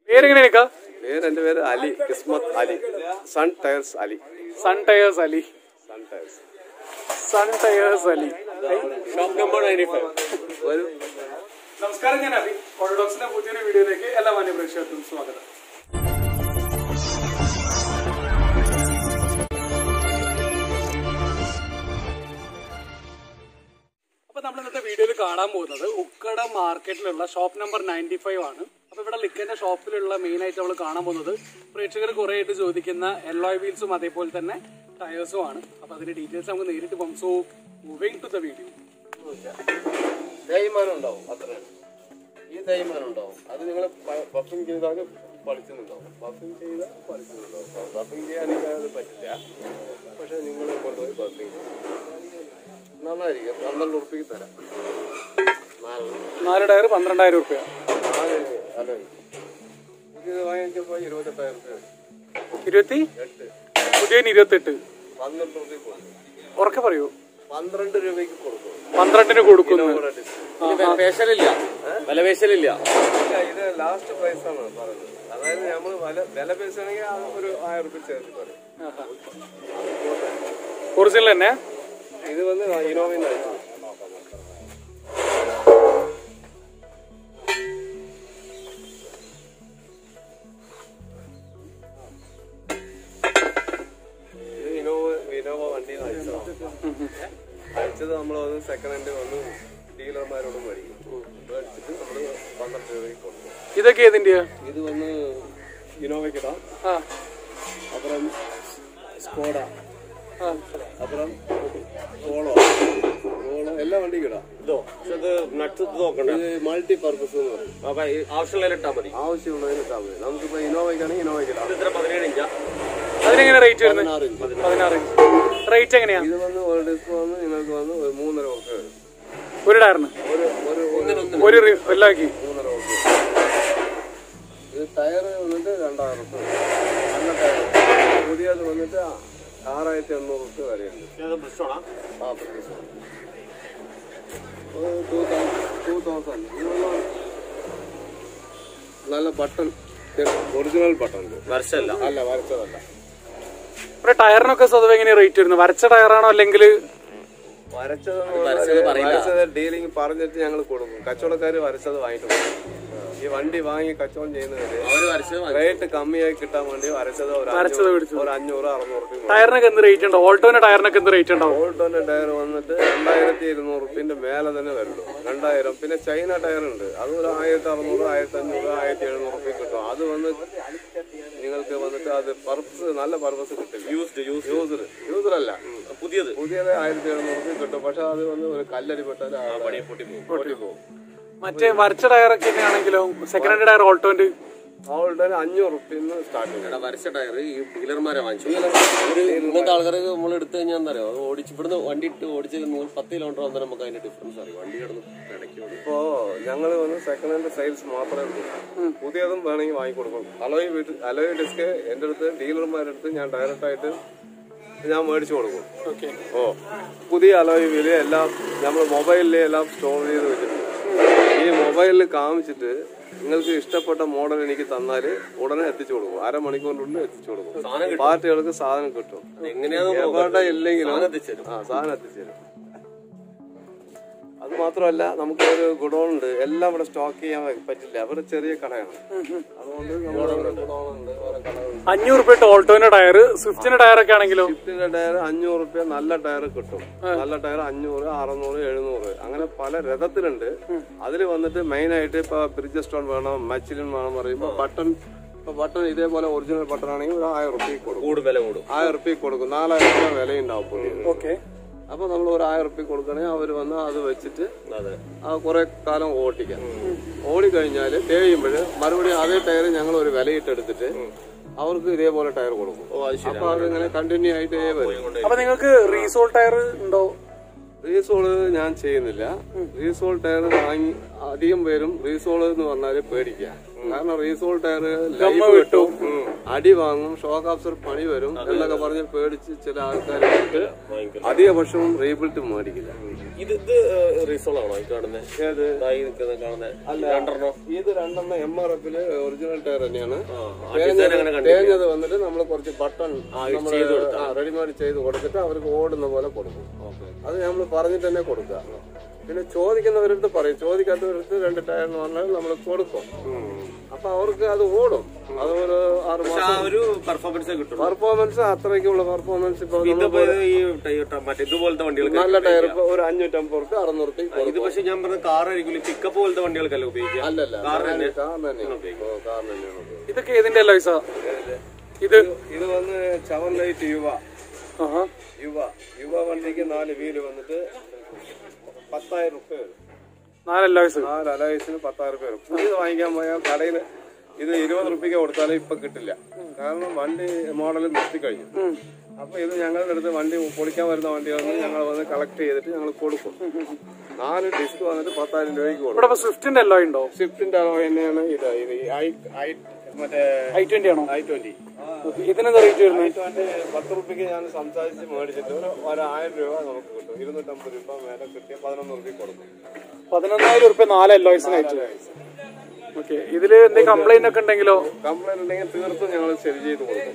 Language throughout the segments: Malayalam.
പേരെങ്ങനെയാ പേര് എന്റെ പേര് അലി കിസ്മത്ത് Ali sun tyres Ali sun tyres Ali sun tyres sun tyres Ali shop number ninety five ഒരു നമസ്കാരം ഞാൻ അലി ഓർഡോക്സിന്റെ പുതിയൊരു വീഡിയോയിലേക്ക് എല്ലാ മാന്യ പ്രേക്ഷകർക്കും സ്വാഗതം അപ്പൊ നമ്മൾ ഇന്നത്തെ വീഡിയോയിൽ കാണാൻ പോകുന്നത് ഉക്കട മാർക്കറ്റിലുള്ള ഷോപ്പ് നമ്പർ നയൻറ്റി ഫൈവ് ആണ് അപ്പൊ ഇവിടെ ലിക്കന്റെ ഷോപ്പിലുള്ള മെയിൻ ആയിട്ട് നമ്മൾ കാണാൻ പോകുന്നത് പ്രേക്ഷകർ കുറെ ആയിട്ട് ചോദിക്കുന്ന എല്ലോയ് വീൽസും അതേപോലെ തന്നെ ടയേഴ്സും ആണ് അപ്പൊ അതിന്റെ ഡീറ്റെയിൽസ് നമുക്ക് നേരിട്ട് പോകും so moving to the video തേയ്മാനം ഉണ്ടാവും അത്ര ഈ തേയ്മാനം ഉണ്ടാവും അത് നിങ്ങൾ ബഫിങ് ചെയ്താൽ പളിച്ചുന്നുണ്ടാവും ബഫിങ് ചെയ്താൽ പളിച്ചുന്നുണ്ടാവും ബഫിങ് ചെയ്യാൻ അത് പറ്റില്ല പക്ഷെ നിങ്ങൾ കൊണ്ടുപോയി ബഫിങ് നന്നായിരിക്കും പന്ത്രണ്ട് ഉറുപ്പിക്ക് തരാം നാല് നാല് ടയർ പന്ത്രണ്ടായിരം റുപ്യ നാല് അല്ല ഇത് വാങ്ങിച്ചപ്പോൾ ഇരുപത്തെട്ടായിരം റുപ്യ ഇരുപത്തി എട്ട് പുതിയ ഇരുപത്തെട്ട് പന്ത്രണ്ട് റുപ്യ കൊടുക്കും ഉറക്കെ പറയൂ പന്ത്രണ്ട് രൂപയ്ക്ക് കൊടുക്കും പന്ത്രണ്ടിന് കൊടുക്കുന്നു വിലപേശലില്ല വിലപേശലില്ല ഇല്ല, ഇത് ലാസ്റ്റ് പ്രൈസ് ആണ് പറയുന്നത് അതായത് നമ്മൾ വില വില പേശണമെങ്കിൽ അത് ഒരു ആയിരം റുപ്യ ചേർത്ത് പറയും ഒറിജിനൽ തന്നെ ഇത് വന്ന് ഇനോവയിൽ ഇത് ഇനോവ ഇനോവ വണ്ടി അയച്ചതാണ് അയച്ചത് നമ്മൾ വന്ന് സെക്കൻഡ് ഹാൻഡ് വന്ന് ഡീലർമാരോട് മേടിക്കും മേടിച്ചിട്ട് നമ്മൾ പന്ത്രണ്ട് രൂപയ്ക്ക് കൊടുക്കും ഇതൊക്കെ ഏതിന്റെയാ ഇത് വന്ന് ഇനോവയ്ക്കിടാം ആ அப்புறம் ஸ்கோடா ആ அப்புறம் சோளோ സോളോ എല്ലാ വണ്ടിയും ഇടാം ഇതോ പക്ഷെ ഇത് നട്സ് ഇത് നോക്കണ്ട ഇത് മൾട്ടി പർപ്പസ് എന്ന് പറയും അപ്പൊ ഈ ആവശ്യമുള്ളതിൽ ഇട്ടാ മതി ആവശ്യമുള്ളതിന് ഇട്ടാൽ മതി നമുക്കിപ്പോ ഇനോവയ്ക്കാണെങ്കിൽ ഇനോവയ്ക്ക് ഇടാം ഇത് ഇത്ര പതിനേഴ് ഇഞ്ചാ അതിനെങ്ങനെ റേറ്റ് വരുന്നത് പതിനാറ് ഇഞ്ച് പതിനാറ് ഇഞ്ച് റേറ്റ് എങ്ങനെയാ ഇത് വന്ന് ഒരു ഡിസ്ക് വന്ന് നിങ്ങൾക്ക് വന്ന് ഒരു മൂന്നര ഉറുപ്പ് വരും ഒരു ടയറിന് ഒരു ഒരു ഒരു ഒരു റി- എല്ലാക്കി മൂന്നര ഉറുപ്പ് ഇത് ടയർ വന്നിട്ട് രണ്ടായിരം ഉറുപ്പ് വരും. നല്ല ടയർ പുതിയത് വന്നിട്ട് ആറായിരത്തി എണ്ണൂറ് ഉറുപ്പ് വരെയുണ്ട് ബ്രിസ്റ്റോളാ ആ പ്രതീക്ഷ ടൂ തൗസൻഡ് ടൂ തൗസൻഡ് നല്ല ബട്ടൺ ഒറിജിനൽ ബട്ടൺ വർഷമല്ല അല്ല വരച്ചതല്ല ഒരു ടയറിനൊക്കെ സ്വതവേ എങ്ങനെ റേറ്റ് വരുന്നത് വരച്ച ടയറാണോ അല്ലെങ്കിൽ വരച്ചത് വരച്ചത് പറയില്ല. വരച്ചത് ഡീലിംഗ് പറഞ്ഞിട്ട് ഞങ്ങൾ കൊടുക്കും കച്ചവടക്കാർ വരച്ചത് വാങ്ങിട്ട് കൊടുക്കും ഈ വണ്ടി വാങ്ങി കച്ചവടം ചെയ്യുന്നവര് അവര് വരച്ചത് വാങ്ങി. റേറ്റ് കമ്മിയായി കിട്ടാൻ വേണ്ടി വരച്ചത് ഒരു വരച്ചത് അഞ്ഞൂറ് മേടിച്ചു. ഒരു അഞ്ഞൂറ് അറുന്നൂറ് രൂപ ടയറിനൊക്കെ എന്ത് റേറ്റ് ഉണ്ടാവും ഓൾട്ടോന്റെ ടയറിനൊക്കെ എന്ത് റേറ്റ് ഉണ്ടാവും ഓൾട്ടോന്റെ ടയർ വന്നിട്ട് രണ്ടായിരത്തി ഇരുന്നൂറ് റുപ്യന്റെ മേലെ തന്നെ വരുള്ളൂ രണ്ടായിരം പിന്നെ ചൈന ടയർ ഉണ്ട് അത് ഒരു ആയിരത്തി അറുന്നൂറ് ആയിരത്തി അഞ്ഞൂറ് ആയിരത്തി എഴുന്നൂറ് റുപ്യ കിട്ടും അത് വന്ന് നിങ്ങൾക്ക് വന്നിട്ട് അത് പർപ്പസ് നല്ല പർപ്പസ് കിട്ടില്ല യൂസ്ഡ് യൂസ് യൂസർ യൂസർ അല്ല പുതിയത് പുതിയത് ആയിരത്തി എഴുന്നൂറ് റുപ്യ കിട്ടും പക്ഷെ അത് വന്ന് ഒരു കല്ലടി പെട്ടാൽ പണി പൊട്ടി പോകും പൊട്ടി പോകും മറ്റേ വരച്ച ടയറൊക്കെ ആണെങ്കിലോ സെക്കൻഡ് ഹാൻഡ് ടയർ ഓൾട്ടോന്റെ ഓൾട്ടോന് അഞ്ഞൂറ് റുപ്യന്ന് സ്റ്റാർട്ട് ചെയ്യും എടാ വരച്ച ടയർ ഈ ഡീലർമാരെ വാങ്ങിച്ചു ഒരു ഇങ്ങനത്തെ ആൾക്കാർക്ക് നമ്മൾ എടുത്തു കഴിഞ്ഞാൽ എന്താ അറിയോ അത് ഓടിച്ച് ഇവിടുന്ന് വണ്ടി ഇട്ട് ഓടിച്ച് നൂറ് പത്ത് കിലോമീറ്റർ വന്നാൽ നമുക്ക് അതിന്റെ ഡിഫറൻസ് അറിയാം വണ്ടി കിടന്ന് ഇടയ്ക്ക് ഓടി ഇപ്പോ ഞങ്ങൾ വന്ന് സെക്കൻഡ് ഹാൻഡ് സെയിൽസ് മാത്രമേ ഉള്ളൂ പുതിയതും വേണമെങ്കിൽ വാങ്ങിക്കൊടുക്കും അലോയ് വീട്ടിൽ അലോയ് ഡിസ്ക് എൻ്റെ അടുത്ത് ഡീലർമാരുടെ അടുത്ത് ഞാൻ ഡയറക്റ്റ് ആയിട്ട് ഞാൻ മേടിച്ചു കൊടുക്കും ഓക്കെ ഓ പുതിയ അലോയ് വീല് എല്ലാം നമ്മൾ മൊബൈലിൽ എല്ലാം സ്റ്റോർ ചെയ്ത് വെച്ചിട്ടുണ്ട് ഈ മൊബൈലിൽ കാമിച്ചിട്ട് നിങ്ങൾക്ക് ഇഷ്ടപ്പെട്ട മോഡൽ എനിക്ക് തന്നാൽ ഉടനെ എത്തിച്ചു കൊടുക്കും അരമണിക്കൂറിനുള്ളിൽ എത്തിച്ചു കൊടുക്കും പാർട്ടികൾക്ക് സാധനം കിട്ടും എങ്ങനെയാന്ന് എവിടെ ഇല്ലെങ്കിലും സാധനം എത്തിച്ചുതരും. ആ സാധനം എത്തിച്ചേരും അത് മാത്രമല്ല നമുക്ക് ഒരു ഗുഡോൺ ഉണ്ട് എല്ലാം ഇവിടെ സ്റ്റോക്ക് ചെയ്യാൻ പറ്റില്ല അവിടെ ചെറിയ കടയാണ് അതുകൊണ്ട് നമ്മുടെ ഇവിടെ ഗുഡോൺ ഉണ്ട് വേറെ കടകളുണ്ട് അഞ്ഞൂറ് റുപ്യ ഓൾട്ടോന്റെ ടയർ സ്വിഫ്റ്റിന്റെ ടയറൊക്കെ ആണെങ്കിലോ സ്വിഫ്റ്റിന്റെ ടയർ അഞ്ഞൂറ് റുപ്യ നല്ല ടയർ കിട്ടും നല്ല ടയർ അഞ്ഞൂറ് അറുന്നൂറ് എഴുന്നൂറ് അങ്ങനെ പല രഥത്തിലുണ്ട് അതിൽ വന്നിട്ട് മെയിൻ ആയിട്ട് ഇപ്പൊ ബ്രിഡ്ജ് സ്റ്റോൺ വേണം മച്ചിലിൻ വേണം പറയുമ്പോ ബട്ടൺ ഇപ്പൊ ബട്ടൺ ഇതേപോലെ ഒറിജിനൽ ബട്ടൺ ആണെങ്കിൽ ഒരു ആയിരം റുപ്യക്ക് കൊടുക്കും കൂടും വില കൂടും ആയിരം റുപ്യക്ക് കൊടുക്കും നാലായിരം രൂപ വിലയുണ്ടാവും പുതിയത് ഓക്കെ അപ്പൊ നമ്മൾ ഒരു ആയിരം റുപ്യ കൊടുക്കണമെങ്കിൽ അവർ വന്ന് അത് വെച്ചിട്ട് അതെ ആ കുറെ കാലം ഓട്ടിക്കാം ഓടിക്കഴിഞ്ഞാൽ തേയുമ്പോൾ മറുപടി അതേ ടയർ ഞങ്ങൾ ഒരു വിലയിട്ടെടുത്തിട്ട് അവർക്ക് ഇതേപോലെ ടയർ കൊടുക്കും ഓ അത് ശരി അപ്പൊ അതിങ്ങനെ കണ്ടിന്യൂ ആയിട്ടേ വരും അപ്പൊ നിങ്ങൾക്ക് റീസോൾ ടയർ ഉണ്ടോ റീസോള് ഞാൻ ചെയ്യുന്നില്ല റീസോൾ ടയർ വാങ്ങി അധികം പേരും റീസോൾ എന്ന് പറഞ്ഞാല് പേടിക്കുക കാരണം റീസോൾ ടയർ ലൈഫ് കിട്ടും ഉം. അടി വാങ്ങും ഷോക്ക് ഓഫ്സർ പണി വരും എന്നൊക്കെ പറഞ്ഞ് പേടിച്ച് ചില ആൾക്കാർ വാങ്ങിക്കും അധിക പക്ഷവും റീബിൽറ്റ് മേടിക്കില്ല ഇത് ഇത് റീസോൾ ആണോ ഈ കാണുന്നത് ഏത് ഇതായി നിൽക്കുന്ന കാണുന്നത് രണ്ടെണ്ണോ ഇത് രണ്ടെണ്ണം എം ആർ എഫില് ഒറിജിനൽ ടയർ തന്നെയാണ് ആ, ആ ഡിസൈൻ അങ്ങനെ കണ്ടില്ല തേഞ്ഞത് വന്നിട്ട് നമ്മൾ കുറച്ച് ബട്ടൺ റെഡിമെയ്ഡ് ചെയ്ത് കൊടുത്തിട്ട് അവർക്ക് ഓടുന്ന പോലെ കൊടുക്കും അത് നമ്മൾ പറഞ്ഞിട്ട് തന്നെ കൊടുക്കുക പിന്നെ ചോദിക്കുന്നവരടുത്ത് പറയും ചോദിക്കാത്തവരടുത്ത് രണ്ട് ടയർ എന്ന് പറഞ്ഞാൽ നമ്മൾ കൊടുക്കും അപ്പൊ അവർക്ക് അത് ഓടും അത് ഒരു ആറ് പക്ഷെ മാസം ആ ഒരു പെർഫോമൻസേ കിട്ടുള്ളൂ പെർഫോമൻസ് അത്രയ്ക്കുള്ള പെർഫോമൻസ് ഇപ്പൊ ഇതിപ്പോ ഇത് ഈ ട- മറ്റേ ഇതുപോലത്തെ വണ്ടികൾക്ക് നല്ല ടയർ ഇപ്പൊ ഒരു അഞ്ഞൂറ്റമ്പത് റുപ്യ അറുന്നൂറ് റുപ്യ ഇത് പക്ഷെ ഞാൻ പറഞ്ഞ കാർ ആയിരിക്കും പിക്കപ്പ് പോലത്തെ വണ്ടികൾക്കല്ല ഉപയോഗിക്കുക അല്ലല്ല കാർ തന്നെ കാർ തന്നെയാണ് ഓ, കാർ തന്നെയാണ് ഉപയോഗിക്കുന്നത്. ഇതൊക്കെ ഏതിന്റെ അലോയ്സാ ഇത് ഇത് വന്ന് ചവൻ ലൈറ്റ് യുവ ആഹാ. യുവ യുവ വണ്ടിക്ക് നാല് വീല് വന്നിട്ട് പത്തായിരം റുപ്യ വരും നാല് അലോയ്സ് നാല് അലയസിന് പത്തായിരം റുപ്യ വരും പുതിയത് വാങ്ങിക്കാൻ പോയാൽ കടയിൽ ഇത് ഇരുപത് റുപ്യക്ക് കൊടുത്താലും ഇപ്പൊ കിട്ടില്ല കാരണം വണ്ടി മോഡൽ നിർത്തി കഴിഞ്ഞു അപ്പൊ ഇത് ഞങ്ങളുടെ അടുത്ത് വണ്ടി പൊളിക്കാൻ വരുന്ന വണ്ടികളൊന്നും ഞങ്ങൾ വന്ന് കളക്ട് ചെയ്തിട്ട് ഞങ്ങൾ കൊടുക്കും നാല് ഡിസ്ക് വന്നിട്ട് പത്തായിരം രൂപയ്ക്ക് കൊടുക്കും ഇവിടെ സ്വിഫ്റ്റിന്റെ അലോയ് ഉണ്ടോ സ്വിഫ്റ്റിന്റെ അളവ് തന്നെയാണ് ഇത് ഇത് ഈ ഐ ഐ മറ്റേ ഐ ട്വന്റി ആണോ ഐ ട്വന്റി ഇതിനെന്താ റേറ്റ് വരുന്നത് ഐ ട്വന്റി പത്ത് റുപ്യക്ക് ഞാൻ സംസാരിച്ച് മേടിച്ചിട്ട് ഒരു ഒരു ആയിരം രൂപ നമുക്ക് കിട്ടും ഇരുന്നൂറ്റമ്പത് രൂപ മേലെ കിട്ടിയ പതിനൊന്ന് റുപ്യ കൊടുക്കും പതിനൊന്നായിരം ഉറുപ്പ്യ നാല് അലോയ്സിനായിട്ട് ഓക്കെ ഇതില് എന്തെങ്കിലും കംപ്ലൈന്റ് ഒക്കെ ഉണ്ടെങ്കിലോ കംപ്ലൈന്റ് ഉണ്ടെങ്കിൽ തീർത്തും ഞങ്ങൾ ശരി ചെയ്ത് കൊടുക്കും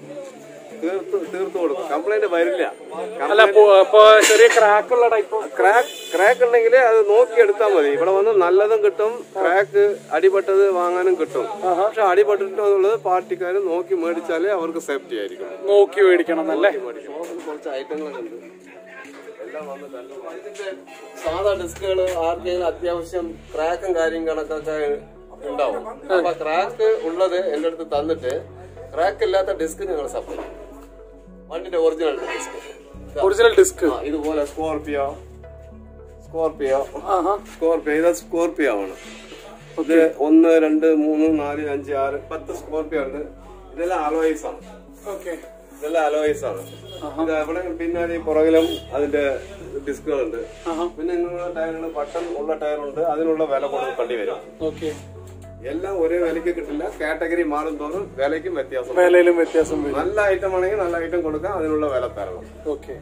തീർത്ത് തീർത്ത് കൊടുക്കും കംപ്ലൈന്റ് വരില്ല അല്ല ഇപ്പൊ- ഇപ്പൊ ചെറിയ ക്രാക്ക് ഉള്ള ടൈപ്പ് ക്രാക്ക് ക്രാക്ക് ഉണ്ടെങ്കിൽ അത് നോക്കി എടുത്താൽ മതി ഇവിടെ വന്ന് നല്ലതും കിട്ടും ക്രാക്ക് അടിപെട്ടത് വാങ്ങാനും കിട്ടും പക്ഷെ അടിപെട്ടിട്ടുള്ളത് പാർട്ടിക്കാർ നോക്കി മേടിച്ചാലേ അവർക്ക് സേഫ്റ്റി ആയിരിക്കും നോക്കി മേടിക്കണം എന്നല്ലേ കുറച്ച് ഐറ്റങ്ങളൊക്കെ ഉണ്ട് എല്ലാം വന്നിട്ടുണ്ട് ഇതിന്റെ സാധാ ഡിസ്കുകൾ ആർക്കെങ്കിലും അത്യാവശ്യം ക്രാക്കും കാര്യം കണക്കൊക്കെ ഉണ്ടാവും അപ്പൊ ക്രാക്ക് ഉള്ളത് എന്റെ അടുത്ത് തന്നിട്ട് ക്രാക്ക് ഇല്ലാത്ത ഡിസ്ക് നിങ്ങൾ സപ്ലൈ ചെയ്യും വണ്ടിന്റെ ഒറിജിനൽ ഡിസ്ക് ഒറിജിനൽ ഡിസ്ക് ഇതുപോലെ സ്കോർപിയോ സ്കോർപിയോ ആഹാ സ്കോർപിയോ ഇത് സ്കോർപിയോ ആണ് ഇത് ഒന്ന് രണ്ട് മൂന്ന് നാല് അഞ്ച് ആറ് പത്ത് സ്കോർപിയോ ഉണ്ട് ഇതെല്ലാം അലോയ്സ് ആണ് ഓക്കെ ഇതെല്ലാം അലോയ്സ് ആണ് ഇത് അവിടെ പിന്നാലെ ഈ പുറകിലും അതിന്റെ ഡിസ്കുകളുണ്ട് ആഹാ പിന്നെ ഇങ്ങനെയുള്ള ടയറുകൾ ബട്ടൺ ഉള്ള ടയറുണ്ട് അതിനുള്ള വില കൊടുക്കേണ്ടി വരും ഓക്കെ എല്ലാം ഒരേ വിലയ്ക്ക് കിട്ടില്ല കാറ്റഗറി മാറും തോറും വിലയ്ക്കും വ്യത്യാസം വരും. വിലയിലും വ്യത്യാസം വരും നല്ല ഐറ്റം ആണെങ്കിൽ നല്ല ഐറ്റം കൊടുക്കാം അതിനുള്ള വില തരണം ഓക്കെ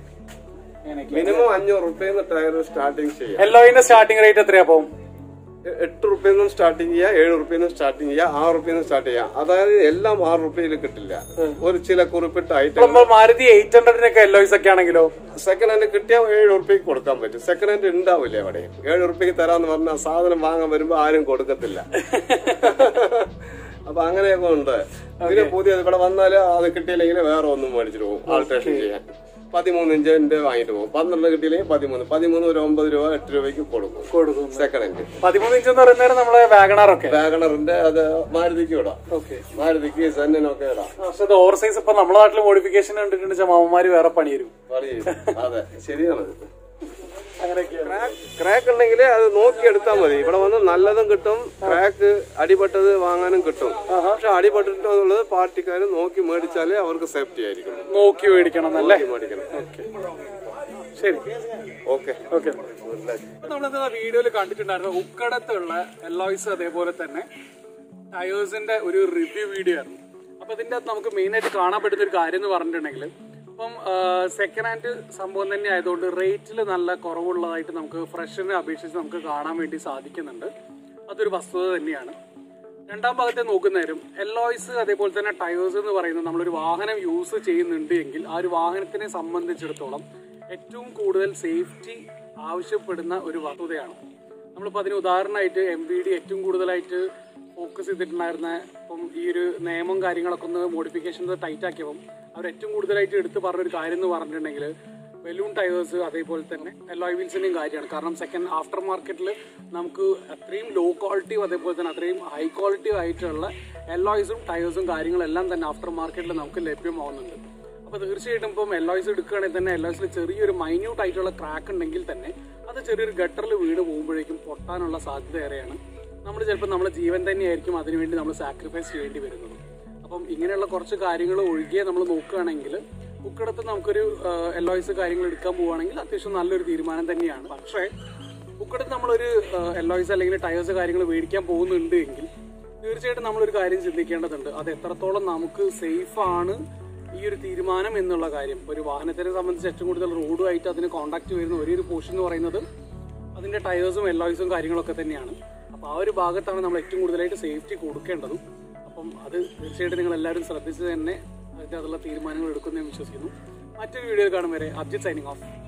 മിനിമം അഞ്ഞൂറ് റുപ്യെന്ന് ടയർ സ്റ്റാർട്ടിങ് ചെയ്യാം എല്ലോയിന്റെ സ്റ്റാർട്ടിംഗ് റേറ്റ് എത്രയാ അപ്പം എ- എട്ട് റുപ്യെന്നും സ്റ്റാർട്ടിങ് ചെയ്യാം ഏഴ് റുപ്യെന്നും സ്റ്റാർട്ടിങ് ചെയ്യാം ആറ് റുപ്യെന്നും സ്റ്റാർട്ട് ചെയ്യാം അതായത് എല്ലാം ആറ് റുപ്യയിൽ കിട്ടില്ല ഒരു ചില കുറിപ്പിട്ട ഐറ്റം നമ്മൾ മാരുതി എയ്റ്റ് ഹൺഡ്രഡിനൊക്കെ എല്ലോയ്സ് ഒക്കെ ആണെങ്കിലോ സെക്കൻഡ് ഹാൻഡ് കിട്ടിയാൽ ഏഴ് ഉറുപ്പ്യക്ക് കൊടുക്കാൻ പറ്റും സെക്കൻഡ് ഹാൻഡ് ഉണ്ടാവില്ല അവിടെ ഏഴ് ഉറുപ്പ്യക്ക് തരാന്ന് പറഞ്ഞാൽ സാധനം വാങ്ങാൻ വരുമ്പോ ആരും കൊടുക്കത്തില്ല അപ്പൊ അങ്ങനെയൊക്കെ ഉണ്ട് പിന്നെ പുതിയത് ഇവിടെ വന്നാല് അത് കിട്ടിയില്ലെങ്കിൽ വേറെ ഒന്നും മേടിച്ചിട്ട് പോകും ആൾട്രേഷൻ ചെയ്യാൻ പതിമൂന്ന് ഇഞ്ചിന്റെ വാങ്ങിട്ട് പോകും പന്ത്രണ്ട് കിട്ടിയില്ലെങ്കിൽ പതിമൂന്ന് പതിമൂന്ന് ഒരു ഒമ്പത് രൂപ എട്ട് രൂപയ്ക്ക് കൊടുക്കും കൊടുക്കും സെക്കൻഡ് ഹാൻഡ് പതിമൂന്ന് ഇഞ്ച് എന്ന് പറയുന്നത് നമ്മളെ വാഗണാറൊക്കെ വാഗണറിന്റെ അത് മാരുതിക്ക് ഇടാം ഓക്കെ മാരുതിക്ക് സെന്നിനൊക്കെ ഇടാം പക്ഷെ ഇത് ഓവർ സൈസ് ഇപ്പൊ നമ്മുടെ നാട്ടിൽ മോഡിഫിക്കേഷൻ കണ്ടിട്ടുണ്ട് വെച്ചാൽ മാമന്മാര് വേറെ പണി തരും പണി ചെയ്യും. അതെ ശരിയാണ് അങ്ങനെയൊക്കെയാണ് ക്രാക്ക് ഉണ്ടെങ്കിൽ അത് നോക്കി എടുത്താൽ മതി ഇവിടെ വന്ന് നല്ലതും കിട്ടും ക്രാക്ക് അടിപെട്ടത് വാങ്ങാനും കിട്ടും പക്ഷെ അടിപെട്ടിട്ടുള്ളത് പാർട്ടിക്കാർ നോക്കി മേടിച്ചാലേ അവർക്ക് സേഫ്റ്റി ആയിരിക്കും നോക്കി മേടിക്കണം എന്നല്ലേ മേടിക്കണം ശരി ഓക്കെ ഓക്കെ നമ്മളിന്ന് വീഡിയോയിൽ കണ്ടിട്ടുണ്ടായിരുന്നു ഉക്കടത്തുള്ള എല്ലോയ്സ് അതേപോലെ തന്നെ ടയേഴ്സിന്റെ ഒരു റിവ്യൂ വീഡിയോ ആയിരുന്നു അപ്പൊ ഇതിന്റെ അകത്ത് നമുക്ക് മെയിൻ ആയിട്ട് കാണാൻ പറ്റുന്ന ഒരു കാര്യം എന്ന് പറഞ്ഞിട്ടുണ്ടെങ്കിൽ ഇപ്പം സെക്കൻഡ് ഹാൻഡ് സംഭവം തന്നെ ആയതുകൊണ്ട് റേറ്റിൽ നല്ല കുറവുള്ളതായിട്ട് നമുക്ക് ഫ്രഷിനെ അപേക്ഷിച്ച് നമുക്ക് കാണാൻ വേണ്ടി സാധിക്കുന്നുണ്ട് അതൊരു വസ്തുത തന്നെയാണ് രണ്ടാം ഭാഗത്തെ നോക്കുന്നേരം എല്ലോയ്സ് അതേപോലെ തന്നെ ടയേഴ്സ് എന്ന് പറയുന്നത് നമ്മളൊരു വാഹനം യൂസ് ചെയ്യുന്നുണ്ട് എങ്കിൽ ആ ഒരു വാഹനത്തിനെ സംബന്ധിച്ചിടത്തോളം ഏറ്റവും കൂടുതൽ സേഫ്റ്റി ആവശ്യപ്പെടുന്ന ഒരു വസ്തുതയാണ് നമ്മളിപ്പോൾ അതിന് ഉദാഹരണമായിട്ട് എം വി ഡി ഏറ്റവും കൂടുതലായിട്ട് ഫോക്കസ് ചെയ്തിട്ടുണ്ടായിരുന്ന ഇപ്പം ഈ ഒരു നിയമം കാര്യങ്ങളൊക്കെ ഒന്ന് മോഡിഫിക്കേഷൻ ടൈറ്റ് ആക്കിയപ്പം അവർ ഏറ്റവും കൂടുതലായിട്ട് എടുത്ത് പറഞ്ഞൊരു കാര്യം എന്ന് പറഞ്ഞിട്ടുണ്ടെങ്കിൽ ബലൂൺ ടയേഴ്സ് അതേപോലെ തന്നെ എലോയ് വീൽസിന്റെയും കാര്യമാണ് കാരണം സെക്കൻഡ് ആഫ്റ്റർ മാർക്കറ്റിൽ നമുക്ക് അത്രയും ലോ ക്വാളിറ്റിയും അതേപോലെ തന്നെ അത്രയും ഹൈ ക്വാളിറ്റി ആയിട്ടുള്ള എലോയ്സും ടയേഴ്സും കാര്യങ്ങളെല്ലാം തന്നെ ആഫ്റ്റർ മാർക്കറ്റിൽ നമുക്ക് ലഭ്യമാവുന്നുണ്ട് അപ്പോൾ തീർച്ചയായിട്ടും ഇപ്പം എലോയ്സ് എടുക്കുകയാണെങ്കിൽ തന്നെ എലോയ്സിൽ ചെറിയൊരു മൈന്യൂട്ട് ആയിട്ടുള്ള ക്രാക്ക് ഉണ്ടെങ്കിൽ തന്നെ അത് ചെറിയൊരു ഗട്ടറിൽ വീണ് പോകുമ്പോഴേക്കും പൊട്ടാനുള്ള സാധ്യത ഏറെയാണ് നമ്മൾ ചിലപ്പോൾ നമ്മുടെ ജീവൻ തന്നെയായിരിക്കും അതിനുവേണ്ടി നമ്മൾ സാക്രിഫൈസ് ചെയ്യേണ്ടി വരുന്നത് അപ്പം ഇങ്ങനെയുള്ള കുറച്ച് കാര്യങ്ങൾ ഒഴികെ നമ്മൾ നോക്കുകയാണെങ്കിൽ ബുക്കെടുത്ത് നമുക്കൊരു എല്ലോയ്സ് കാര്യങ്ങൾ എടുക്കാൻ പോവുകയാണെങ്കിൽ അത്യാവശ്യം നല്ലൊരു തീരുമാനം തന്നെയാണ് പക്ഷേ ബുക്കെടുത്ത് നമ്മളൊരു എല്ലോയ്സ് അല്ലെങ്കിൽ ടയേഴ്സ് കാര്യങ്ങൾ മേടിക്കാൻ പോകുന്നുണ്ട് എങ്കിൽ തീർച്ചയായിട്ടും നമ്മളൊരു കാര്യം ചിന്തിക്കേണ്ടതുണ്ട് അത് എത്രത്തോളം നമുക്ക് സേഫ് ആണ് ഈ ഒരു തീരുമാനം എന്നുള്ള കാര്യം ഒരു വാഹനത്തിനെ സംബന്ധിച്ച് ഏറ്റവും കൂടുതൽ റോഡുമായിട്ട് അതിന് കോണ്ടാക്ട് വരുന്ന ഒരേ ഒരു പോർഷൻ എന്ന് പറയുന്നത് അതിന്റെ ടയേഴ്സും എല്ലോയ്സും കാര്യങ്ങളൊക്കെ തന്നെയാണ് അപ്പോൾ ആ ഒരു ഭാഗത്താണ് നമ്മൾ ഏറ്റവും കൂടുതലായിട്ട് സേഫ്റ്റി കൊടുക്കേണ്ടതും അപ്പം അത് തീർച്ചയായിട്ടും നിങ്ങൾ എല്ലാവരും ശ്രദ്ധിച്ച് തന്നെ അതിൻ്റെ അതുള്ള തീരുമാനങ്ങൾ എടുക്കുമെന്ന് ഞാൻ വിശ്വസിക്കുന്നു മറ്റൊരു വീഡിയോ കാണും വരെ അബ്ജിത് സൈനിങ് ഓഫ്